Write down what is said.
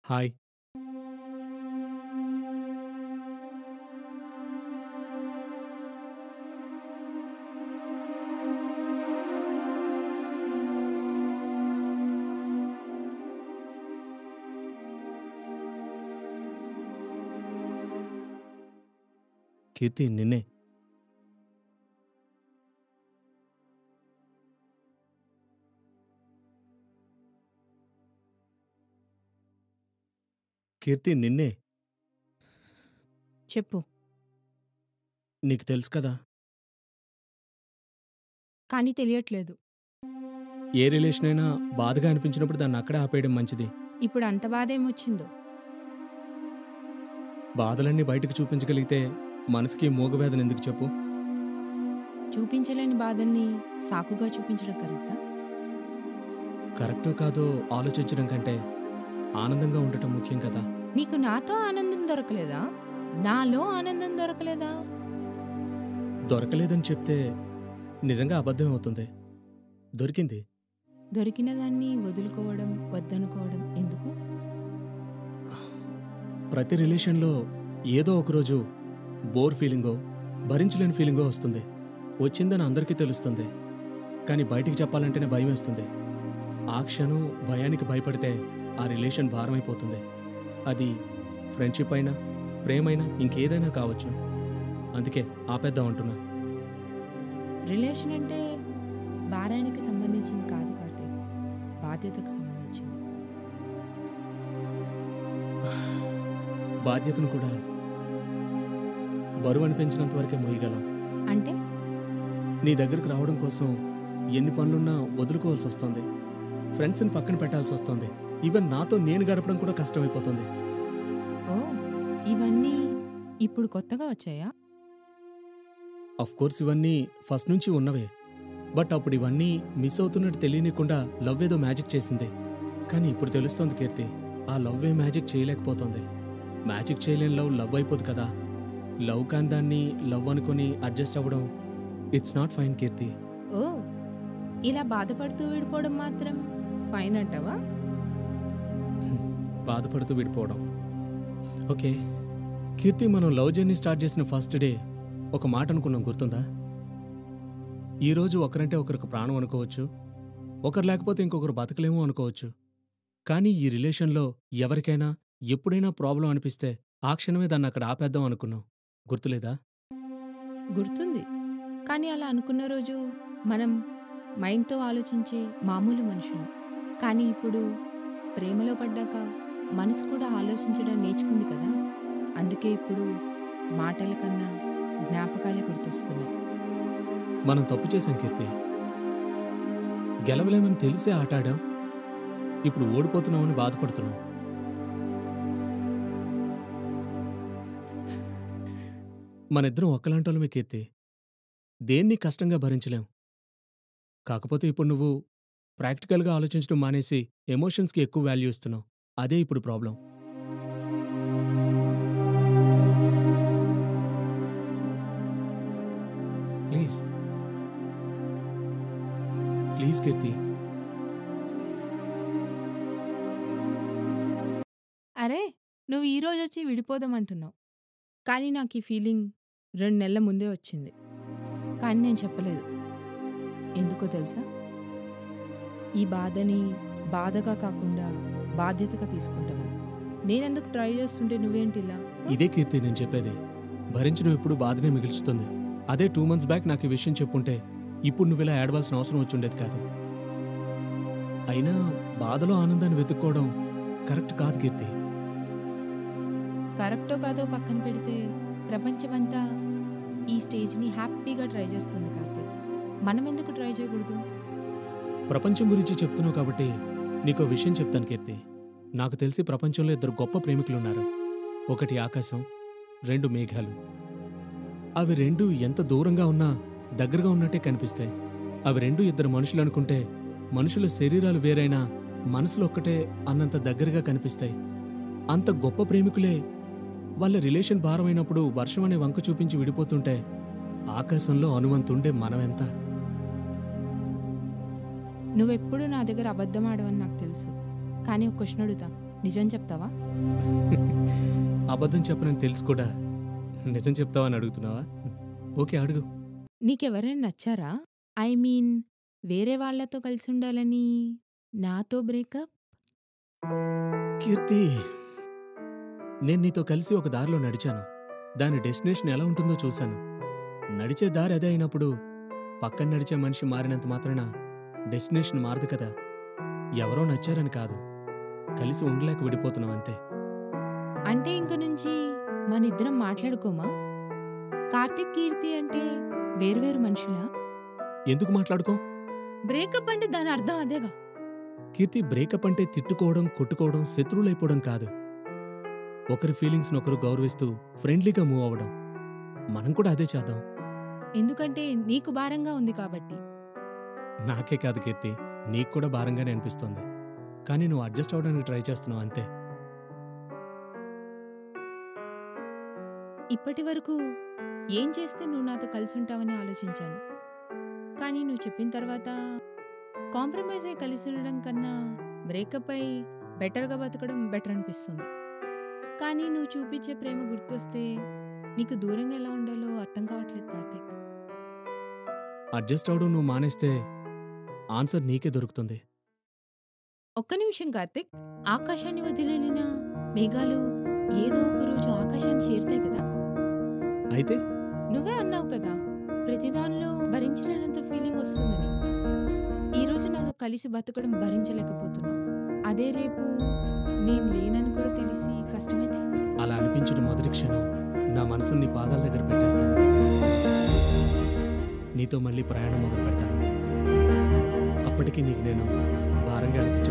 hi కీర్తి నిన్నే కీర్తి నిన్నే చెప్పు నీకు తెలుసు కదా కానీ తెలియట్లేదు ఏ రిలేషన్ అయినా బాధగా అనిపించినప్పుడు దాన్ని అక్కడే ఆపేయడం మంచిది ఇప్పుడు అంత బాధ ఏమొచ్చిందో బాధలన్నీ బయటకు చూపించగలిగితే మనసుకి మూగవేదన ఎందుకు చెప్పు చూపించలేని బాధల్ని సాకుగా చూపించడం కరెక్టా కరెక్టో కాదో ఆలోచించడం కంటే ఆనందంగా ఉండటం ముఖ్యం కదా నీకు నాతో ఆనందం దొరకలేదా నాలో ఆనందం దొరకలేదా దొరకలేదని చెప్తే నిజంగా అబద్ధం అవుతుంది దొరికింది దొరికిన దాన్ని వదులుకోవడం వద్దనుకోవడం ఎందుకు ప్రతి రిలేషన్లో ఏదో ఒకరోజు బోర్ ఫీలింగో భరించలేని ఫీలింగో వస్తుంది వచ్చిందని అందరికీ తెలుస్తుంది కానీ బయటికి చెప్పాలంటేనే భయం వేస్తుంది ఆ క్షణం భయానికి భయపడితే ఆ రిలేషన్ భారమైపోతుంది అది ఫ్రెండ్షిప్ అయినా ప్రేమైనా ఇంకేదైనా కావచ్చు అందుకే ఆపేద్దాం అంటున్నా రిలేషన్ అంటే భారానికి సంబంధించింది కాదు కార్తీక్ బాధ్యతకు సంబంధించింది బాధ్యతను కూడా బరువు అనిపించినంత వరకే మోయగలం అంటే నీ దగ్గరకు రావడం కోసం ఎన్ని పనులున్నా వదులుకోవాల్సి వస్తుంది ఫ్రెండ్స్ని పక్కన పెట్టాల్సి వస్తుంది ఈవెన్ నాతో నేను గడపడం కూడా కష్టమైపోతుంది ఓ ఇవన్నీ ఇప్పుడు కొత్తగా వచ్చాయా అఫ్ కోర్స్ ఇవన్నీ ఫస్ట్ నుంచి ఉన్నవే బట్ అప్పుడు ఇవన్నీ మిస్ అవుతున్నట్టు తెలియనికుండా లవ్ ఏదో మ్యాజిక్ చేసింది కానీ ఇప్పుడు తెలుస్తోంది కీర్తి ఆ లవ్ ఏ మ్యాజిక్ చేయలేకపోతుంది మ్యాజిక్ చేయలేని లవ్ లవ్ అయిపోదు కదా లవ్ కాని దాన్ని లవ్ అనుకొని అడ్జస్ట్ అవ్వడం ఇట్స్ నాట్ ఫైన్ కీర్తి ఓ ఇలా బాధపడుతూ విడిపోవడం మాత్రం ఫైన్ అంటావా బాధపడుతూ విడిపోవడం ఓకే కీర్తి మనం లవ్ జర్నీ స్టార్ట్ చేసిన ఫస్ట్ డే ఒక మాట అనుకున్నాం గుర్తుందా ఈరోజు ఒకరంటే ఒకరికి ప్రాణం అనుకోవచ్చు ఒకరు లేకపోతే ఇంకొకరు బతకలేమో అనుకోవచ్చు కానీ ఈ రిలేషన్లో ఎవరికైనా ఎప్పుడైనా ప్రాబ్లం అనిపిస్తే ఆ క్షణమే దాన్ని అక్కడ ఆపేద్దాం అనుకున్నాం గుర్తులేదా గుర్తుంది కానీ అలా అనుకున్న రోజు మనం మైండ్తో ఆలోచించే మామూలు మనుషులు కానీ ఇప్పుడు ప్రేమలో పడ్డాక మనసు కూడా ఆలోచించడం నేర్చుకుంది కదా అందుకే ఇప్పుడు మాటల కన్నా జ్ఞాపకాలే గుర్తొస్తున్నాయి మనం తప్పు చేశాం కీర్తి గెలవలేమని తెలిసే ఆటాడాం ఇప్పుడు ఓడిపోతున్నామని బాధపడుతున్నాం మనిద్దరం ఒక్కలాంటోళ్ళమే కీర్తి దేన్ని కష్టంగా భరించలేం కాకపోతే ఇప్పుడు నువ్వు ప్రాక్టికల్గా ఆలోచించడం మానేసి ఎమోషన్స్కి ఎక్కువ వాల్యూ ఇస్తున్నావు అదే ఇప్పుడు ప్రాబ్లం ప్లీజ్ ప్లీజ్ కీర్తి అరే నువ్వు ఈ రోజు వచ్చి విడిపోదామంటున్నావు కానీ నాకు ఈ ఫీలింగ్ రెండు నెలల ముందే వచ్చింది కానీ నేను చెప్పలేదు ఎందుకో తెలుసా ఈ బాధని బాధగా కాకుండా బాధ్యతగా తీసుకుంటాను నేనెందుకు ట్రై చేస్తుంటే నువ్వేంటి ఇలా ఇదే కీర్తి నేను చెప్పేది భరించడం ఎప్పుడు బాధనే మిగుల్చుతుంది అదే టూ మంత్స్ బ్యాక్ నాకు ఈ విషయం చెప్పుంటే ఇప్పుడు నువ్వు ఇలా ఏడవలసిన అవసరం వచ్చి ఉండేది కాదు అయినా బాధలో ఆనందాన్ని వెతుక్కోవడం కరెక్ట్ కాదు కీర్తి కరెక్టో కాదో పక్కన పెడితే ప్రపంచమంతా ఈ స్టేజ్ని హ్యాపీగా ట్రై చేస్తుంది కార్తీక్ మనం ఎందుకు ట్రై చేయకూడదు ప్రపంచం గురించి చెప్తున్నావు కాబట్టి నీకో విషయం చెప్తాను కీర్తి నాకు తెలిసి ప్రపంచంలో ఇద్దరు గొప్ప ప్రేమికులున్నారు ఒకటి ఆకాశం రెండు మేఘాలు అవి రెండు ఎంత దూరంగా ఉన్నా దగ్గరగా ఉన్నట్టే కనిపిస్తాయి అవి రెండు ఇద్దరు మనుషులు అనుకుంటే మనుషుల శరీరాలు వేరైనా మనసులు ఒక్కటే అన్నంత దగ్గరగా కనిపిస్తాయి అంత గొప్ప ప్రేమికులే వాళ్ళ రిలేషన్ భారమైనప్పుడు వర్షం అనే వంక చూపించి విడిపోతుంటే ఆకాశంలో అనువంతుండే మనమెంత నువ్వెప్పుడు నా దగ్గర అబద్ధం ఆడవని నాకు తెలుసు కానీ ఒక క్వశ్చన్ అడుగుతా నిజం చెప్తావా అబద్ధం చెప్పనని తెలుసు కూడా నిజం చెప్తావని అడుగుతున్నావా ఓకే అడుగు నీకెవరైనా నచ్చారా ఐ మీన్ వేరే వాళ్ళతో కలిసి ఉండాలని నాతో బ్రేకప్ కీర్తి నేను నీతో కలిసి ఒక దారిలో నడిచాను దాని డెస్టినేషన్ ఎలా ఉంటుందో చూశాను నడిచే దారి అదే అయినప్పుడు పక్కన నడిచే మనిషి మారినంత మాత్రాన డెస్టినేషన్ మారదు కదా ఎవరో నచ్చారని కాదు కలిసి ఉండలేక విడిపోతున్నాం అంతే అంటే ఇంక నుంచి మన ఇద్దరం మాట్లాడుకోమా కార్తిక్ కీర్తి అంటే వేరువేరు మనుషులా ఎందుకు మాట్లాడుకో బ్రేకప్ అంటే దాని అర్థం అదేగా కీర్తి బ్రేకప్ అంటే తిట్టుకోవడం కొట్టుకోవడం శత్రువులైపోవడం కాదు ఒకరి ఫీలింగ్స్ని ఒకరు గౌరవిస్తూ ఫ్రెండ్లీగా మూవ్ అవ్వడం మనం కూడా అదే చేద్దాం ఎందుకంటే నీకు భారంగా ఉంది కాబట్టి నాకే కాదు కీర్తి నీకు కూడా భారంగానే అనిపిస్తోంది కానీ నువ్వు అడ్జస్ట్ అవ్వడానికి ట్రై చేస్తున్నావు అంతే ఇప్పటి వరకు ఏం చేస్తే నువ్వు నాతో కలిసి ఉంటావని ఆలోచించాను కానీ నువ్వు చెప్పిన తర్వాత కాంప్రమైజ్ అయి కలిసి ఉండడం కన్నా బ్రేకప్ అయి బెటర్గా బతకడం బెటర్ అనిపిస్తుంది కానీ నువ్వు చూపించే ప్రేమ గుర్తొస్తే నీకు దూరంగా ఎలా ఉండాలో అర్థం కావట్లేదు కార్తీక్ అడ్జస్ట్ అవడం నువ్వు మానేస్తే ఆన్సర్ నీకే దొరుకుతుంది ఒక్క నిమిషం కార్తీక్ ఆకాశాన్ని వదిలేలిన మేఘాలు ఏదో ఒక రోజు ఆకాశాన్ని చేరుతాయి కదా అయితే నువ్వే అన్నావు కదా ప్రతిదానిలో భరించలేనంత ఫీలింగ్ వస్తుందని ఈరోజు నాతో కలిసి బతకడం భరించలేకపోతున్నా అదే రేపు నేను లేనని కూడా తెలిసి కష్టమైతే అలా అనిపించిన మొదటి క్షణం నా మనసుని నీ పాదాల దగ్గర పెట్టేస్తాను నీతో మళ్ళీ ప్రయాణం మొదలు పెడతాను అప్పటికి నీకు నేను భారంగా అనిపించను